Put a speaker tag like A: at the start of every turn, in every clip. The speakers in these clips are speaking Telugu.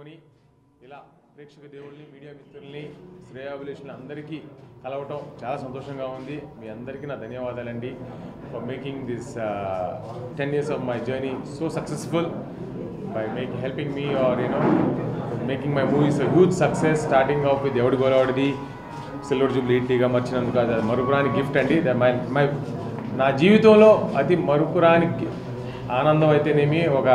A: పురస్కరించుకొని ఇలా ప్రేక్షక దేవుళ్ళని మీడియా మిత్రుల్ని శ్రేయాభిలేషులు అందరికీ కలవటం చాలా సంతోషంగా ఉంది మీ అందరికీ నా ధన్యవాదాలండి for making this ten years of my journey so successful by make helping me are you know making my movies huge success starting off with Evadi Golavaadidi silver jubilee ఇట్లీగా మర్చినందుకు అది మరుపురాని గిఫ్ట్ అండి ద- మై మై నా జీవితంలో అతి మరుపురాని గి- ఆనందం అయితేనేమి ఒక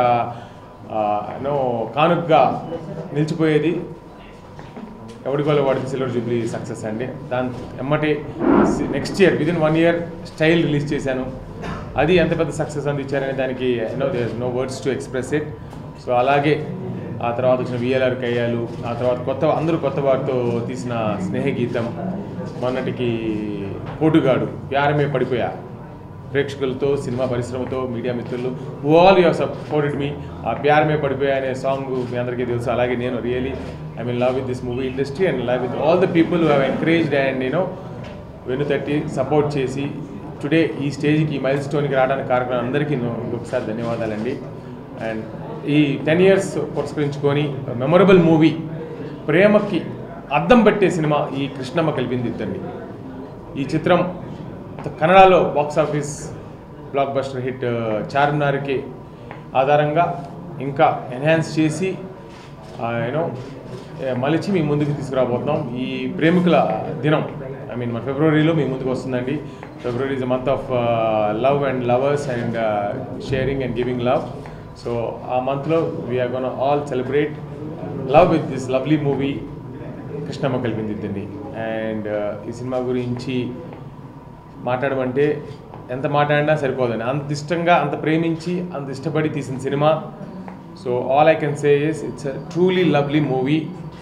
A: నో కానుకగా నిలిచిపోయేది ఎవడికోలో వాడికి సిల్వర్ జూబ్లీ సక్సెస్ అండి దాని ఎమ్మటి next year within one year Style release చేశాను అది ఎంత పెద్ద సక్సెస్ అందించారనే దానికి no there no words to express it so అలాగే ఆ తర్వాత వచ్చిన విఎల్ఆర్ కయ్యాలు ఆ తర్వాత కొత్త అందరూ కొత్త వారితో తీసిన స్నేహగీతం మొన్నటికి పోటుగాడు ప్యారమే పడిపోయా ప్రేక్షకులతో సినిమా పరిశ్రమతో మీడియా మిత్రులు ఆల్ యూ సపోర్టెడ్ మీ ఆ ప్యార్ మే పడిపోయా అనే సాంగ్ మీ అందరికీ తెలుసు అలాగే నేను really I mean love with this movie industry and love with all the people have encouraged and you know వెనుతట్టి సపోర్ట్ చేసి టుడే ఈ స్టేజ్కి ఈ మైల్ స్టోన్కి రావడానికి కారణం అందరికీ నో- ఇంకొకసారి ధన్యవాదాలండి అండ్ ఈ టెన్ ఇయర్స్ పురస్కరించుకొని మెమొరబుల్ మూవీ ప్రేమకి అద్దం పెట్టే సినిమా ఈ కృష్ణమ్మ కలిపింది ఇద్దరిని ఈ చిత్రం కన్నడలో box office blockbuster hit చార్మినార్కి ఆధారంగా ఇంకా ఎన్హాన్స్ చేసి యూనో మలిచి మీ ముందుకు తీసుకురాబోతున్నాం ఈ ప్రేమికుల దినం ఐ మీన్ మన ఫిబ్రవరిలో మీ ముందుకు వస్తుందండి February is month of love and lovers and sharing and giving love so ఆ మంత్లో we are gonna all celebrate love with this lovely movie Krishnamma Kalipindi and ఈ సినిమా గురించి మాట్లాడమంటే ఎంత మాట్లాడినా సరిపోదండి అంత ఇష్టంగా అంత ప్రేమించి అంత ఇష్టపడి తీసిన సినిమా so all I can say is it's truly lovely movie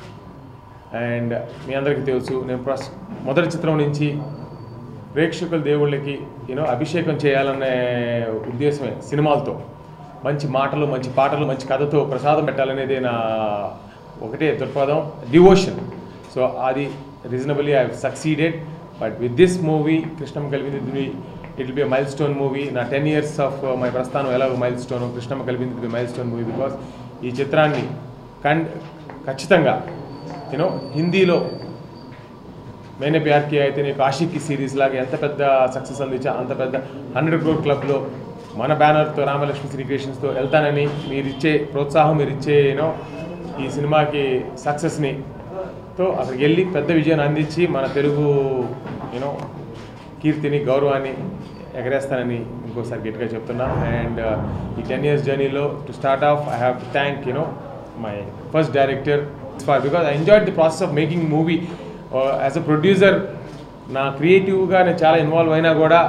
A: and మీ అందరికీ తెలుసు నేను ప్రస్ మొదటి చిత్రం నుంచి ప్రేక్షకుల దేవుళ్ళకి యూనో అభిషేకం చేయాలనే ఉద్దేశమే సినిమాలతో మంచి మాటలు మంచి పాటలు మంచి కథతో ప్రసాదం పెట్టాలనేది నా ఒకటే దృక్పథం డివోషన్ సో అది reasonably I succeeded but with this movie Krishnamma Kalipindi it will be milestone movie నా టెన్ ఇయర్స్ ఆఫ్ మై ప్రస్థానం ఎలాగో milestone Krishnamma Kalipindi be milestone movie because ఈ చిత్రాన్ని కన్ ఖచ్చితంగా యూనో హిందీలో మేనే ప్యార్ కియా అయితే నీకు ఆషిక్కి సిరీస్ లాగా ఎంత పెద్ద సక్సెస్ అందించా అంత పెద్ద హండ్రెడ్ క్రోర్ క్లబ్లో మన బ్యానర్తో రామలక్ష్మి శ్రీ క్రియేషన్స్తో వెళ్తానని మీరు ఇచ్చే ప్రోత్సాహం మీరు ఇచ్చే యూనో ఈ సినిమాకి సక్సెస్ని తో అక్కడికి వెళ్ళి పెద్ద విజయాన్ని అందించి మన తెలుగు యూనో కీర్తిని గౌరవాన్ని ఎగరేస్తానని ఇంకోసారి గట్టిగా చెప్తున్నా అండ్ ఈ టెన్ ఇయర్స్ జర్నీలో to start off I have to thank you know my first director for because I enjoyed the process of making movie as a producer నా క్రియేటివ్గా నేను చాలా ఇన్వాల్వ్ అయినా కూడా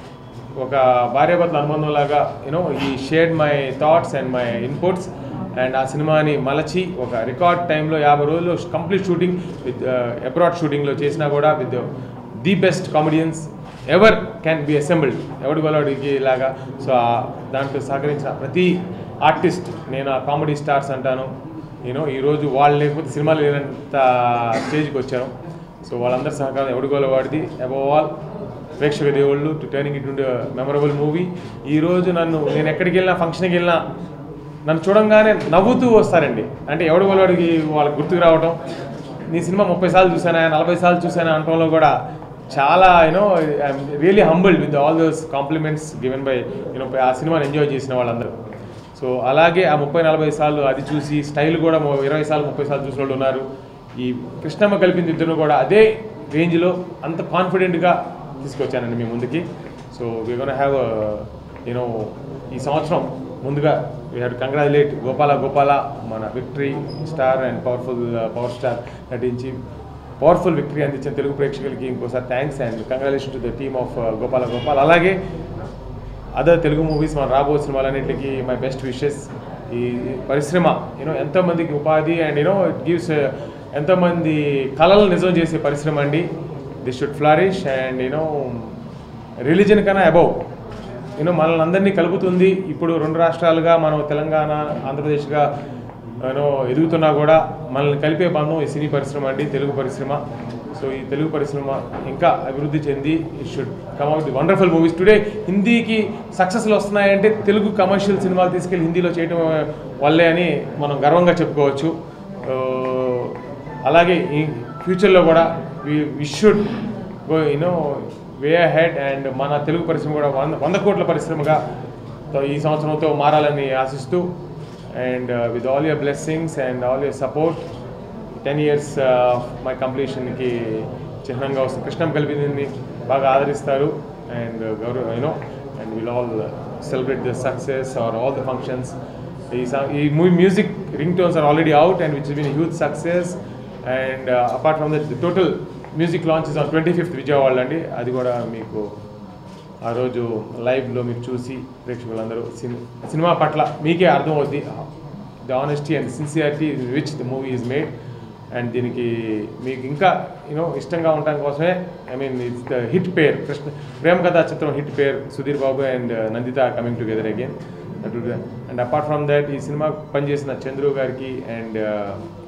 A: ఒక భార్యాభర్తల అనుబంధం లాగా యూనో ఈ shared my thoughts and my inputs and ఆ సినిమాని మలచి ఒక రికార్డ్ టైంలో యాభై రోజులు కంప్లీట్ షూటింగ్ విత్ అబ్రాడ్ షూటింగ్లో చేసినా కూడా with the best comedians ever can be assembled Evadi గొలవాడికి లాగా సో దాంట్లో సహకరించిన ప్రతి ఆర్టిస్ట్ నేను ఆ కామెడీ స్టార్స్ అంటాను నేను ఈరోజు వాళ్ళు లేకపోతే సినిమాలు లేనంత స్టేజ్కి వచ్చాను సో వాళ్ళందరి సహకారం ఎవడిగోల వాడిది అబవ్ ఆల్ ప్రేక్షక దేవుళ్ళు టు టర్నింగ్ ఇట్ ఉండే మెమరబుల్ మూవీ ఈరోజు నన్ను నేను ఎక్కడికి వెళ్ళినా ఫంక్షన్కి వెళ్ళినా నన్ను చూడంగానే నవ్వుతూ వస్తారండి అంటే ఎవడి వాడికి వాళ్ళకి గుర్తుకు రావటం నీ సినిమా ముప్పై సార్లు చూసానా నలభై సార్లు చూసానా అనటంలో కూడా చాలా you know I'm really humbled with all those compliments given by you know ఆ సినిమాని ఎంజాయ్ చేసిన వాళ్ళందరూ సో అలాగే ఆ ముప్పై నలభై సార్లు అది చూసి స్టైల్ కూడా మొ- ఇరవై సార్లు ముప్పై సార్లు చూసిన వాళ్ళు ఉన్నారు ఈ కృష్ణమ్మ కలిపింది ఇద్దరు కూడా అదే రేంజ్లో అంత కాన్ఫిడెంట్గా తీసుకొచ్చానండి మీ ముందుకి so we gonna have you know ఈ సంవత్సరం ముందుగా we have congratulate Gopala Gopala మన victory star and powerful power star నటించి పవర్ఫుల్ విక్టరీ అందించిన తెలుగు ప్రేక్షకులకి ఇంకోసారి thanks and congratulation to the team of Gopala Gopal అలాగే అదర్ తెలుగు మూవీస్ మన రాబో సినిమాలన్నింటికి మై బెస్ట్ విషెస్ ఈ పరిశ్రమ యూనో ఎంతోమందికి ఉపాధి అండ్ యూనో ఇట్ గివ్స్ ఎంతోమంది కళలు నిజం చేసే పరిశ్రమ అండి this should flourish and you know religion కన్నా అబౌవ్ యూనో మనల్ని అందరినీ కలుపుతుంది ఇప్పుడు రెండు రాష్ట్రాలుగా మనం తెలంగాణ ఆంధ్రప్రదేశ్గా యూనో ఎదుగుతున్నా కూడా మనల్ని కలిపే బంధం ఈ సినీ పరిశ్రమ అండి తెలుగు పరిశ్రమ సో ఈ తెలుగు పరిశ్రమ ఇంకా అభివృద్ధి చెంది it should come out the wonderful movies today హిందీకి సక్సెస్లు వస్తున్నాయంటే తెలుగు కమర్షియల్ సినిమాలు తీసుకెళ్ళి హిందీలో చేయడం వల్లే అని మనం గర్వంగా చెప్పుకోవచ్చు అలాగే ఈ ఫ్యూచర్లో కూడా we should go you know way head and మన తెలుగు పరిశ్రమ కూడా వంద వంద కోట్ల పరిశ్రమగా తో ఈ సంవత్సరంతో మారాలని ఆశిస్తూ and with all your blessings and all your support ten years my కంప్లీషన్కి చిహ్నంగా వస్తుంది కృష్ణం కలిపింది బాగా ఆదరిస్తారు అండ్ గౌరవ you know and will all celebrate the success are all the functions ఈ sa- ఈ movie music ring tones are already out and which been huge success and apart from the total music launches on twenty fifth విజయవాడలో అండి అది కూడా మీకు ఆ రోజు లైవ్లో మీరు చూసి ప్రేక్షకులందరూ సిన్- సినిమా పట్ల మీకే అర్థం అవుద్ది the honesty and sincerity which the movie is made and దీనికి మీకు ఇంకా యూనో ఇష్టంగా ఉండడం కోసమే I mean it's the hit pair Krishna Prema Katha Chitram hit pair Sudheer Babu and Nanditha coming together again and apart from that ఈ సినిమా పనిచేసిన చంద్రు గారికి అండ్